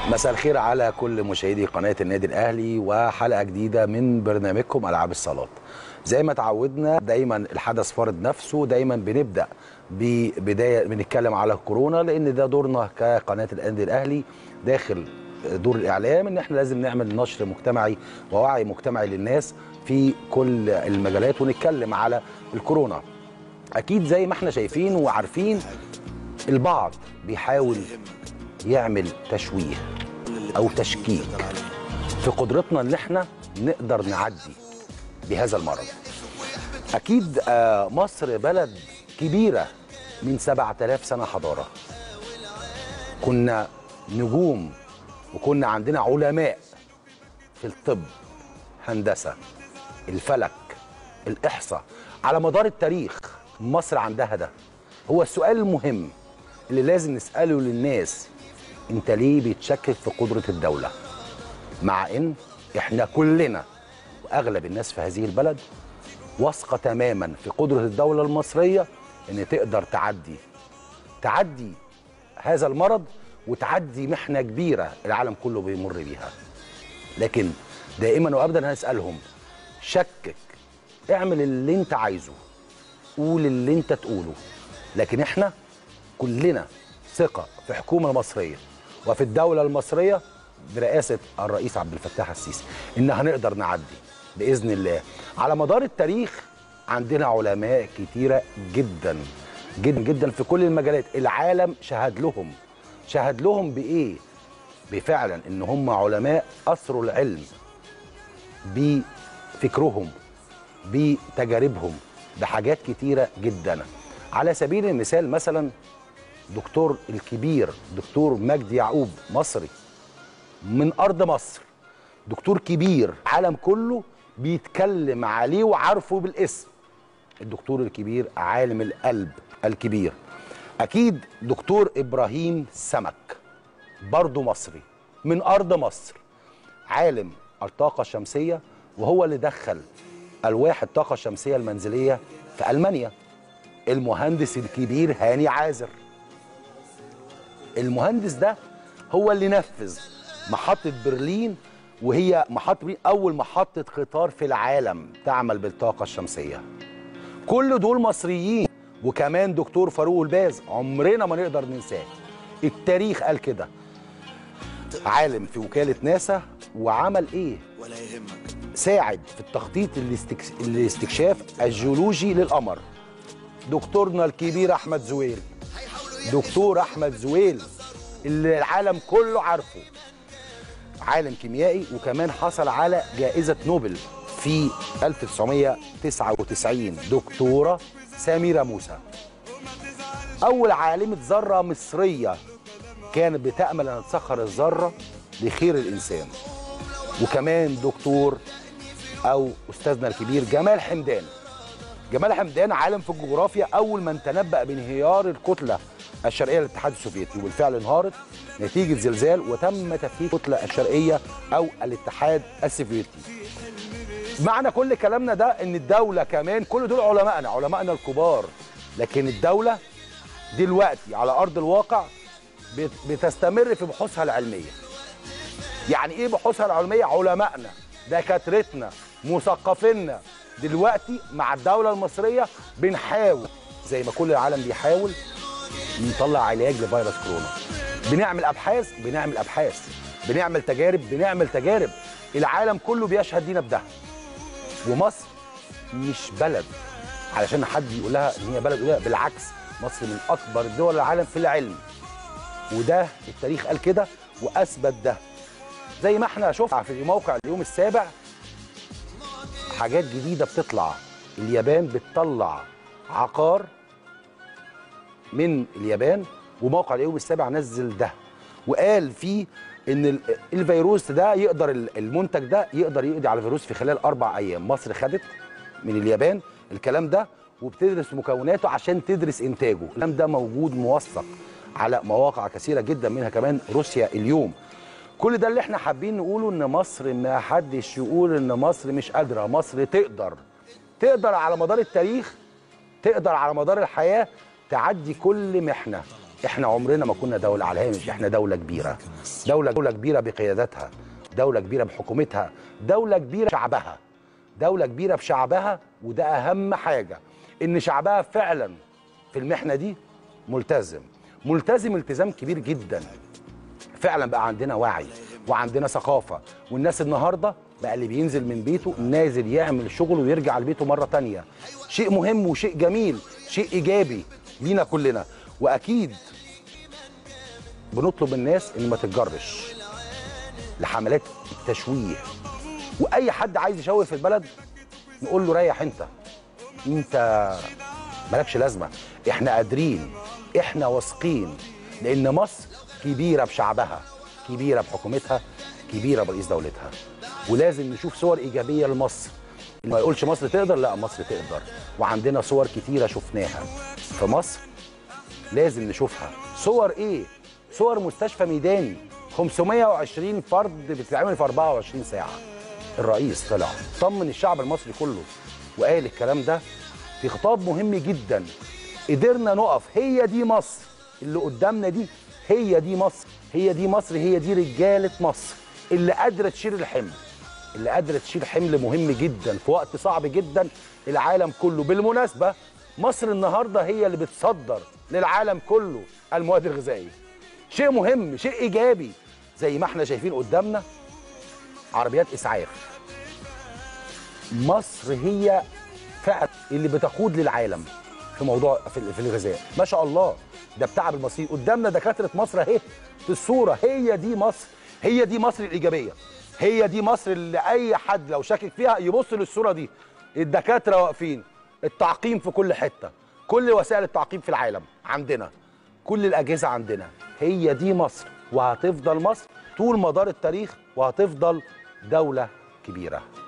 مساء الخير على كل مشاهدي قناة النادي الأهلي وحلقة جديدة من برنامجكم ألعاب الصالات زي ما تعودنا دايما الحدث فرض نفسه دايما بنبدأ ببداية بنتكلم على الكورونا لأن ده دورنا كقناة النادي الأهلي داخل دور الإعلام إن احنا لازم نعمل نشر مجتمعي ووعي مجتمعي للناس في كل المجالات ونتكلم على الكورونا أكيد زي ما احنا شايفين وعارفين البعض بيحاول يعمل تشويه او تشكيك في قدرتنا ان احنا نقدر نعدي بهذا المرض اكيد آه، مصر بلد كبيره من 7000 سنه حضاره كنا نجوم وكنا عندنا علماء في الطب هندسه الفلك الاحصاء على مدار التاريخ مصر عندها ده هو السؤال المهم اللي لازم نساله للناس انت ليه بتشكك في قدره الدوله مع ان احنا كلنا واغلب الناس في هذه البلد واثقه تماما في قدره الدوله المصريه ان تقدر تعدي تعدي هذا المرض وتعدي محنه كبيره العالم كله بيمر بيها لكن دائما وابدا هنسالهم شكك اعمل اللي انت عايزه قول اللي انت تقوله لكن احنا كلنا ثقه في الحكومه المصريه وفي الدوله المصريه برئاسه الرئيس عبد الفتاح السيسي ان هنقدر نعدي باذن الله على مدار التاريخ عندنا علماء كتيره جدا جدا جدا في كل المجالات العالم شهد لهم شهد لهم بايه بفعلا ان هم علماء اثروا العلم بفكرهم بتجاربهم بحاجات كتيره جدا على سبيل المثال مثلا دكتور الكبير دكتور مجدي يعقوب مصري من ارض مصر دكتور كبير العالم كله بيتكلم عليه وعارفه بالاسم الدكتور الكبير عالم القلب الكبير اكيد دكتور ابراهيم سمك برضه مصري من ارض مصر عالم الطاقه الشمسيه وهو اللي دخل الواح الطاقه الشمسيه المنزليه في المانيا المهندس الكبير هاني عازر المهندس ده هو اللي نفذ محطة برلين وهي محطة برلين أول محطة قطار في العالم تعمل بالطاقة الشمسية كل دول مصريين وكمان دكتور فاروق الباز عمرنا ما نقدر ننساه التاريخ قال كده عالم في وكالة ناسا وعمل ايه ولا يهمك ساعد في التخطيط الاستكس... الاستكشاف الجيولوجي للقمر دكتورنا الكبير احمد زويل دكتور احمد زويل اللي العالم كله عارفه عالم كيميائي وكمان حصل على جائزة نوبل في 1999 دكتورة سميرة موسى أول عالمة ذرة مصرية كانت بتأمل أن تسخر الذرة لخير الإنسان وكمان دكتور أو أستاذنا الكبير جمال حمدان جمال حمدان عالم في الجغرافيا أول من تنبأ بانهيار الكتلة الشرقية للاتحاد السوفيتي وبالفعل انهارت نتيجة زلزال وتم تفكيك الكتلة الشرقية أو الاتحاد السوفيتي معنى كل كلامنا ده ان الدولة كمان كل دول علمائنا علمائنا الكبار لكن الدولة دلوقتي على أرض الواقع بت- بتستمر في بحوثها العلمية يعني ايه بحوثها العلمية علمائنا دكاترتنا مثقفينا دلوقتي مع الدولة المصرية بنحاول زي ما كل العالم بيحاول نطلع علاج لفيروس كورونا بنعمل ابحاث بنعمل ابحاث بنعمل تجارب بنعمل تجارب العالم كله بيشهد لينا بده ومصر مش بلد علشان حد يقول لها ان هي بلد قليله بالعكس مصر من اكبر دول العالم في العلم وده التاريخ قال كده واثبت ده زي ما احنا شفنا في موقع اليوم السابع حاجات جديده بتطلع اليابان بتطلع عقار من اليابان وموقع اليوم السابع نزل ده وقال فيه ان ال- الفيروس ده يقدر ال- المنتج ده يقدر يقضي على الفيروس في خلال اربع ايام مصر خدت من اليابان الكلام ده وبتدرس مكوناته عشان تدرس انتاجه الكلام ده موجود موثق على مواقع كثيره جدا منها كمان روسيا اليوم كل ده اللي احنا حابين نقوله ان مصر ما حدش يقول ان مصر مش قادره مصر تقدر تقدر على مدار التاريخ تقدر على مدار الحياه تعدي كل محنه احنا عمرنا ما كنا دوله على الهامش احنا دوله كبيره دوله دوله كبيره بقيادتها دوله كبيره بحكومتها دوله كبيره بشعبها دوله كبيره بشعبها وده اهم حاجه ان شعبها فعلا في المحنه دي ملتزم ملتزم التزام كبير جدا فعلا بقى عندنا وعي وعندنا ثقافه والناس النهارده بقى اللي بينزل من بيته نازل يعمل شغله ويرجع لبيته مره تانية شيء مهم وشيء جميل شيء ايجابي لينا كلنا واكيد بنطلب الناس ان ما تتجرش لحملات التشويه واي حد عايز يشوه في البلد نقول له ريح انت انت مالكش لازمه احنا قادرين احنا واثقين لان مصر كبيره بشعبها كبيره بحكومتها كبيره برئيس دولتها ولازم نشوف صور ايجابيه لمصر اللي ما يقولش مصر تقدر لا مصر تقدر وعندنا صور كتيره شفناها في مصر لازم نشوفها صور ايه صور مستشفى ميداني 520 فرد بتتعمل في 24 ساعه الرئيس طلع طمن الشعب المصري كله وقال الكلام ده في خطاب مهم جدا قدرنا نقف هي دي مصر اللي قدامنا دي هي دي مصر هي دي مصر هي دي رجاله مصر اللي قادره تشيل الحمل اللي قادره تشيل حمل مهم جدا في وقت صعب جدا العالم كله بالمناسبه مصر النهارده هي اللي بتصدر للعالم كله المواد الغذائيه شيء مهم شيء ايجابي زي ما احنا شايفين قدامنا عربيات اسعاف مصر هي فعلا اللي بتقود للعالم في موضوع في, في الغذاء ما شاء الله ده بتعب المصريين قدامنا دكاتره مصر اهي في الصوره هي دي مصر هي دي مصر الايجابيه هي دي مصر اللي اي حد لو شاكك فيها يبص للصوره دي الدكاتره واقفين التعقيم في كل حته كل وسائل التعقيم في العالم عندنا كل الاجهزه عندنا هي دي مصر وهتفضل مصر طول مدار التاريخ وهتفضل دوله كبيره